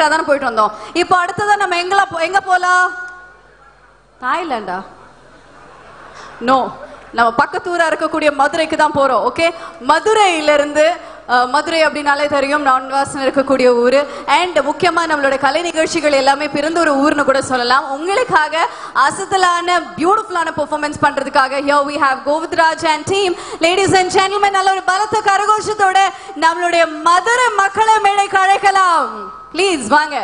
கரெக்டா தானே போயிட்டு வந்தோம் இப்போ அடுத்ததா நம்ம எங்கள எங்க போலாம் தாய்லாண்டா நோ நம்ம பக்கத்தூரா இருக்கக்கூடிய மதுரைக்கு தான் போறோம் ஓகே மதுரையில இருந்து அஹ், மதுரை அப்படின்னாலே தெரியும் நான் வாசன் இருக்கக்கூடிய ஊரு அண்ட் முக்கியமா நம்மளோட கலை நிகழ்ச்சிகள் எல்லாமே பிறந்த ஒரு ஊர்னு கூட சொல்லலாம் உங்களுக்காக அசத்தலான பியூட்டிஃபுல்லான பெர்ஃபார்மன்ஸ் பண்றதுக்காக here we have Govitraj and team ladies and gentlemen நல்ல ஒரு பலத்த கரகோஷத்தோட நம்மளுடைய மதுரை மக்களை மேடைக்கு அழைக்கலாம் ப்ளீஸ் வாங்க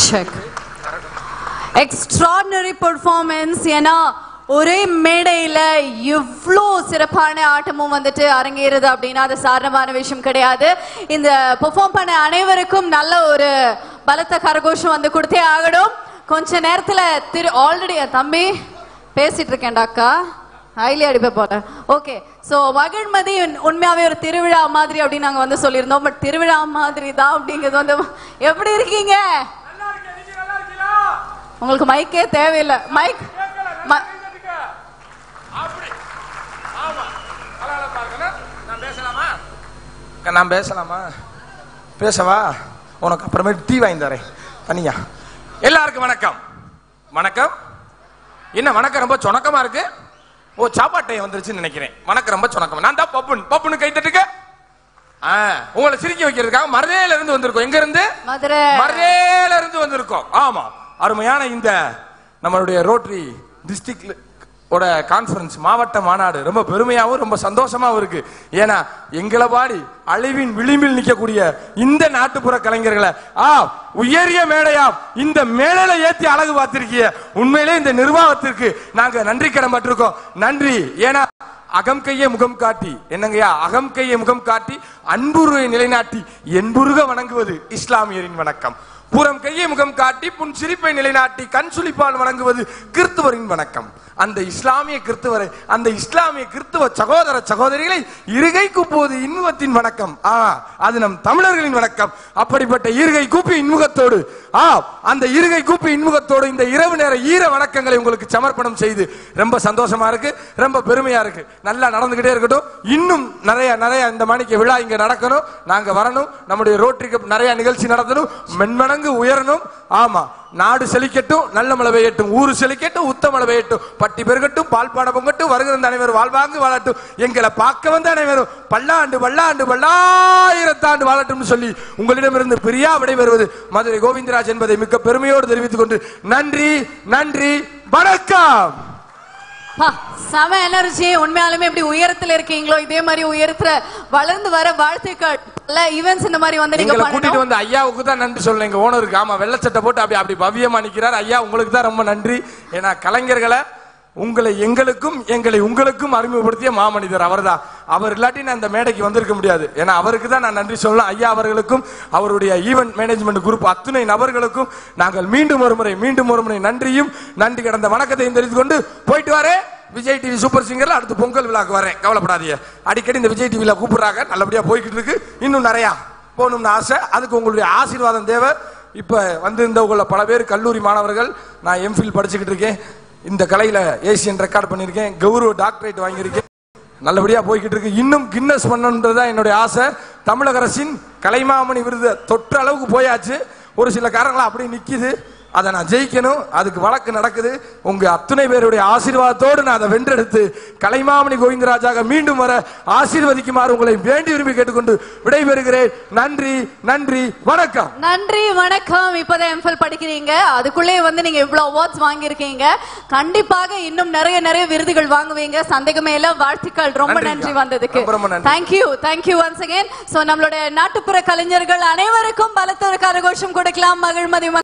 செக் எக்ஸ்ட்ராடினரி பெர்ஃபார்மன்ஸ் ஏன்னா ஒரே மேடையில இவ்ளோ சிறப்பான ஆட்டமும் வந்துட்டு அரங்கேறுது அப்படின்னா அது சாதாரணமான விஷயம் கிடையாது இந்த பெர்ஃபார்ம் பண்ண அனைவருக்கும் நல்ல ஒரு பலத்த கரகோஷம் வந்து கொடுத்தே ஆகணும் கொஞ்ச நேரத்துல திரு ஆல்ரெடி தம்பி பேசிட்டு இருக்கேன்டா அக்கா ஹைலி அடிப்ப போறேன் ஓகே சோ மகிழ்மதி உண்- உண்மையாவே ஒரு திருவிழா மாதிரி அப்படின்னு நாங்க வந்து சொல்லியிருந்தோம் பட் திருவிழா மாதிரி தான் அப்படிங்கிறது வந்து எப்படி இருக்கீங்க நல்லா இருக்கேன் நீங்க நல்லா இருக்கீங்களா உங்களுக்கு மைக்கே தேவையில்லை மைக் கேட்கல ம- கைதட்டுங்க. அப்படி ஆமா அழகா இருக்கணும் நான் பேசலாமா அக்கா, நான் பேசலாமா பேசவா உனக்கு அப்புறமேட்டு டீ வாங்கி தரேன் தனியா எல்லாருக்கும் வணக்கம் வணக்கம் என்ன வணக்கம் ரொம்ப சொணக்கமா இருக்கு ஓ சாப்பாட்டை வந்துருச்சுன்னு நினைக்கிறேன் வணக்கம் ரொம்ப சொணக்கம் நான் தான் பப்புன் பப்புன்னு கை தட்டுக்க ஆ, உங்களை சிரிக்க வைக்கிறதுக்காக மருதையில இருந்து வந்திருக்கோம் எங்க இருந்து மதுரை மரேல இருந்து வந்திருக்கோம் ஆமா அருமையான இந்த நம்மளுடைய ரோட்டரி டிஸ்ட்ரிக்ட் ஓட கான்ஃபரன்ஸ் மாவட்ட மாநாடு ரொம்ப பெருமையாவும் ரொம்ப சந்தோஷமாவும் இருக்கு ஏன்னா எங்களை பாடி அழிவின் விளிம்பில் நிற்கக்கூடிய இந்த நாட்டுப்புற கலைஞர்களை ஆ உயரிய மேடையாம் இந்த மேடையில ஏத்தி அழகு பார்த்திருக்கிய உண்மையிலே இந்த நிர்வாகத்திற்கு நாங்க நன்றி கடன் பட்டிருக்கோம் நன்றி ஏன்னா அகம் கையை முகம் காட்டி என்னங்கய்யா அகம் கையை முகம் காட்டி அன்புருவை நிலைநாட்டி என்புருக வணங்குவது இஸ்லாமியரின் வணக்கம் புறம் கையை முகம் காட்டி புன் சிரிப்பை நிலைநாட்டி கண் சுளிப்பால் வணங்குவது கிறிஸ்துவரின் வணக்கம் அந்த இஸ்லாமிய கிறிஸ்துவரை அந்த இஸ்லாமிய கிறிஸ்துவ சகோதர சகோதரிகளை இருகை கூப்புவது இன்முகத்தின் வணக்கம் ஆ அது நம் தமிழர்களின் வணக்கம் அப்படிப்பட்ட இருகை கூப்பி இன்முகத்தோடு ஆ அந்த இருகை கூப்பி இன்முகத்தோடு இந்த இரவு நேர ஈர வணக்கங்களை உங்களுக்கு சமர்ப்பணம் செய்து ரொம்ப சந்தோஷமா இருக்கு ரொம்ப பெருமையா இருக்கு நல்லா நடந்துகிட்டே இருக்கட்டும் இன்னும் நிறைய நிறைய இந்த மணிக்கு விழா இங்க நடக்கணும் நாங்க வரணும் நம்முடைய ரோட்டரிக்கு நிறைய நிகழ்ச்சி நடத்தணும் மென்மடங்கு உயரணும் ஆமா நாடு செழிக்கட்டும் நல்ல மழை பெய்யட்டும் ஊரு செழிக்கட்டும் உத்த மழை பெய்யட்டும் பட்டி பெருகட்டும் பால் பாட பொங்கட்டும் வருகிற அனைவரும் வாழ்வாங்கு வாழட்டும் எங்களை பார்க்க வந்த அனைவரும் பல்லாண்டு பல்லாண்டு பல்லாயிரத்தாண்டு வாழட்டும்னு சொல்லி உங்களிடமிருந்து பிரியா விடைபெறுவது மதுரை கோவிந்தராஜ் என்பதை மிக்க பெருமையோடு தெரிவித்துக் கொண்டு நன்றி நன்றி வணக்கம் பா, செம எனர்ஜி உண்மையாலுமே இப்படி உயரத்துல இருக்கீங்களோ இதே மாதிரி உயரத்துல வளர்ந்து வர வாழ்த்துக்கள் நல்ல ஈவென்ட்ஸ் இந்த மாதிரி வந்து நீங்க எங்களை கூட்டிட்டு பண்ணணும் வந்து ஐயாவுக்கு தான் நன்றி சொல்லணும் எங்க ஓனருக்கு ஆமா வெள்ளச்சட்டை போட்டு அப்படி அப்படி பவ்யமா நிக்கிறார் ஐயா உங்களுக்கு தான் ரொம்ப நன்றி ஏன்னா கலைஞர்களை உங்களை எங்களுக்கும் எங்களை உங்களுக்கும் அறிமுகப்படுத்திய மாமனிதர் அவர்தான் அவர் இல்லாட்டி நான் இந்த மேடைக்கு வந்திருக்க முடியாது ஏன்னா அவருக்கு தான் நான் நன்றி சொல்லலாம் ஐயா அவர்களுக்கும் அவருடைய ஈவென்ட் மேனேஜ்மெண்ட் குரூப் அத்துணை நபர்களுக்கும் நாங்கள் மீண்டும் ஒரு முறை மீண்டும் ஒரு முறை நன்றியும் நன்றி கடந்த வணக்கத்தையும் தெரிவித்துக் கொண்டு போயிட்டு வரேன் விஜய் டிவி சூப்பர் சிங்கர்ல அடுத்து பொங்கல் விழாக்கு வரேன் கவலைப்படாதீங்க அடிக்கடி இந்த விஜய் டிவில கூப்பிடுறாங்க நல்லபடியா போய்கிட்டு இருக்கு இன்னும் நிறையா போகணும்னு ஆசை அதுக்கு உங்களுடைய ஆசீர்வாதம் தேவை இப்ப வந்திருந்தவங்கள பல பேர் கல்லூரி மாணவர்கள் நான் எம்ஃபில் படிச்சுக்கிட்டு இருக்கேன் இந்த கலையில ஏசியன் ரெக்கார்ட் பண்ணியிருக்கேன் கௌரவ டாக்டரேட் வாங்கியிருக்கேன் நல்லபடியா போய்கிட்டு இருக்கு இன்னும் கின்னஸ் பண்ணணுன்றதுதான் என்னுடைய ஆசை தமிழக அரசின் கலைமாமணி விருது தொற்ற அளவுக்கு போயாச்சு ஒரு சில காரணங்களா அப்படியே நிக்குது அதை நான் ஜெயிக்கணும் அதுக்கு வழக்கு நடக்குது உங்க அத்துணை பேருடைய ஆசீர்வாதத்தோடு நான் அதை வென்றெடுத்து கலைமாமணி கோவிந்தராஜாக மீண்டும் வர ஆசீர்வதிக்குமாறு உங்களை வேண்டி விரும்பி கேட்டுக்கொண்டு விடைபெறுகிறேன் நன்றி நன்றி வணக்கம் நன்றி வணக்கம் இப்பதான் எம்ஃபில் படிக்கிறீங்க அதுக்குள்ளே வந்து நீங்க இவ்வளவு அவார்ட்ஸ் வாங்கியிருக்கீங்க கண்டிப்பாக இன்னும் நிறைய நிறைய விருதுகள் வாங்குவீங்க சந்தேகமே இல்ல வாழ்த்துக்கள் ரொம்ப நன்றிங்க. நன்றி வந்ததுக்கு ரொம்ப ரொம்ப நன்றி. Thank you thank you once again so நம்மளுடைய நாட்டுப்புற கலைஞர்கள் அனைவருக்கும் பலத்த ஒரு கரகோஷம் கொடுக்கலாம் மகிழ்மதி